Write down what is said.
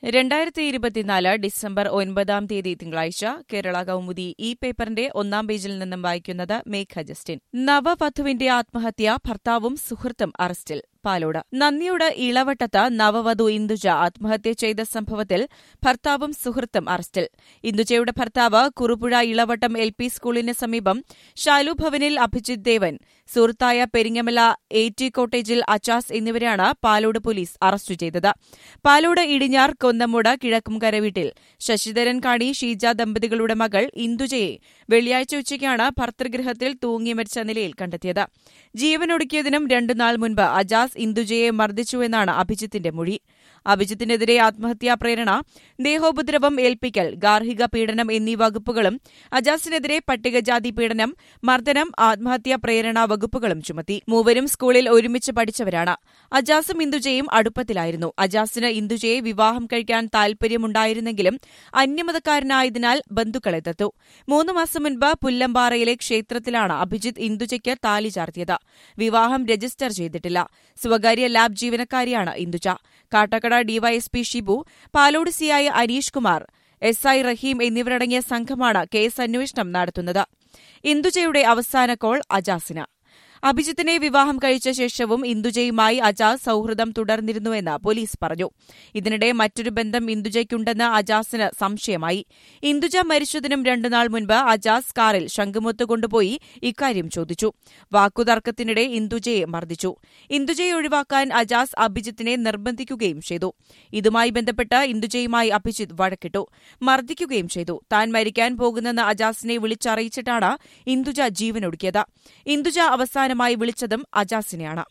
രണ്ടായിരത്തി ഇരുപത്തിനാല് ഡിസംബർ ഒൻപതാം തീയതി തിങ്കളാഴ്ച കേരള കൌമുദി ഈ പേപ്പറിന്റെ ഒന്നാം പേജിൽ നിന്നും വായിക്കുന്നത് മേഘ ജസ്റ്റിൻ നവവധുവിന്റെ ആത്മഹത്യ ഭർത്താവും സുഹൃത്തും അറസ്റ്റിൽ പാലോട് നന്ദിയോട് ഇളവട്ടത്ത് നവവധു ഇന്ദുജ ആത്മഹത്യ ചെയ്ത സംഭവത്തിൽ ഭർത്താവും സുഹൃത്തും അറസ്റ്റിൽ ഇന്ദുജയുടെ ഭർത്താവ് കുറുപുഴ ഇളവട്ടം എൽ പി സ്കൂളിന് സമീപം ഷാലു ഭവനിൽ അഭിജിത് ദേവൻ സുഹൃത്തായ പെരിങ്ങമല എ ടി കോട്ടേജിൽ അച്ചാസ് എന്നിവരെയാണ് പാലോട് പോലീസ് അറസ്റ്റ് ചെയ്തത് പാലോട് ഇടിഞ്ഞാർ കൊന്നമുട് കിഴക്കുംകര വീട്ടിൽ ശശിധരൻ കാണി ഷീജ ദമ്പതികളുടെ മകൾ ഇന്ദുജയെ വെള്ളിയാഴ്ച ഉച്ചയ്ക്കാണ് ഭർത്തൃഗൃഹത്തിൽ തൂങ്ങി മരിച്ച നിലയിൽ കണ്ടെത്തിയത് ജീവനൊടുക്കിയതിനും രണ്ടുനാൾ മുൻപ് അജാസ് ഇന്ദുജയെ മർദ്ദിച്ചുവെന്നാണ് അഭിജിത്തിന്റെ മൊഴി അഭിജിത്തിനെതിരെ ആത്മഹത്യാ പ്രേരണ ദേഹോപദ്രവം ഏൽപ്പിക്കൽ ഗാർഹിക പീഡനം എന്നീ വകുപ്പുകളും അജാസിനെതിരെ പട്ടികജാതി പീഡനം മർദ്ദനം ആത്മഹത്യാ പ്രേരണ വകുപ്പുകളും ചുമത്തി മൂവരും സ്കൂളിൽ ഒരുമിച്ച് പഠിച്ചവരാണ് അജാസും ഇന്ദുജയും അടുപ്പത്തിലായിരുന്നു അജാസിന് ഇന്ദുജയെ വിവാഹം കഴിക്കാൻ താൽപര്യമുണ്ടായിരുന്നെങ്കിലും അന്യമതക്കാരനായതിനാൽ ബന്ധുക്കളെത്തു മൂന്ന് മാസം മുൻപ് പുല്ലമ്പാറയിലെ ക്ഷേത്രത്തിലാണ് അഭിജിത്ത് ഇന്ദുജയ്ക്ക് താലി ചാർത്തിയത് വിവാഹം രജിസ്റ്റർ ചെയ്തിട്ടില്ല സ്വകാര്യ ലാബ് ജീവനക്കാരിയാണ് ഇന്ദുജ കാട്ടക്കട ഡിവൈഎസ്പി ഷിബു പാലോട് സിയായ അനീഷ് കുമാർ എസ് ഐ റഹീം എന്നിവരടങ്ങിയ സംഘമാണ് കേസ് അന്വേഷണം നടത്തുന്നത് ഇന്ദുജയുടെ അവസാന കോൾ അജാസിന് അഭിജിത്തിനെ വിവാഹം കഴിച്ച ശേഷവും ഇന്ദുജയുമായി അജാസ് സൌഹൃദം തുടർന്നിരുന്നുവെന്ന് പോലീസ് പറഞ്ഞു ഇതിനിടെ മറ്റൊരു ബന്ധം ഇന്ദുജയ്ക്കുണ്ടെന്ന് അജാസിന് സംശയമായി ഇന്ദുജ മരിച്ചതിനും രണ്ടുനാൾ മുൻപ് അജാസ് കാറിൽ ശംഖുമുത്ത് കൊണ്ടുപോയി ഇക്കാര്യം ചോദിച്ചു വാക്കുതർക്കത്തിനിടെ ഇന്ദുജയെ മർദ്ദിച്ചു ഇന്ദുജയെ ഒഴിവാക്കാൻ അജാസ് അഭിജിത്തിനെ നിർബന്ധിക്കുകയും ചെയ്തു ഇതുമായി ബന്ധപ്പെട്ട് ഇന്ദുജയുമായി അഭിജിത്ത് വഴക്കിട്ടു മർദ്ദിക്കുകയും ചെയ്തു താൻ മരിക്കാൻ പോകുന്നെന്ന് അജാസിനെ വിളിച്ചറിയിച്ചിട്ടാണ് ഇന്ദുജ ജീവനൊടുക്കിയത് ഇന്ദുജ അവസാനമായി വിളിച്ചതും അജാസിനെയാണ്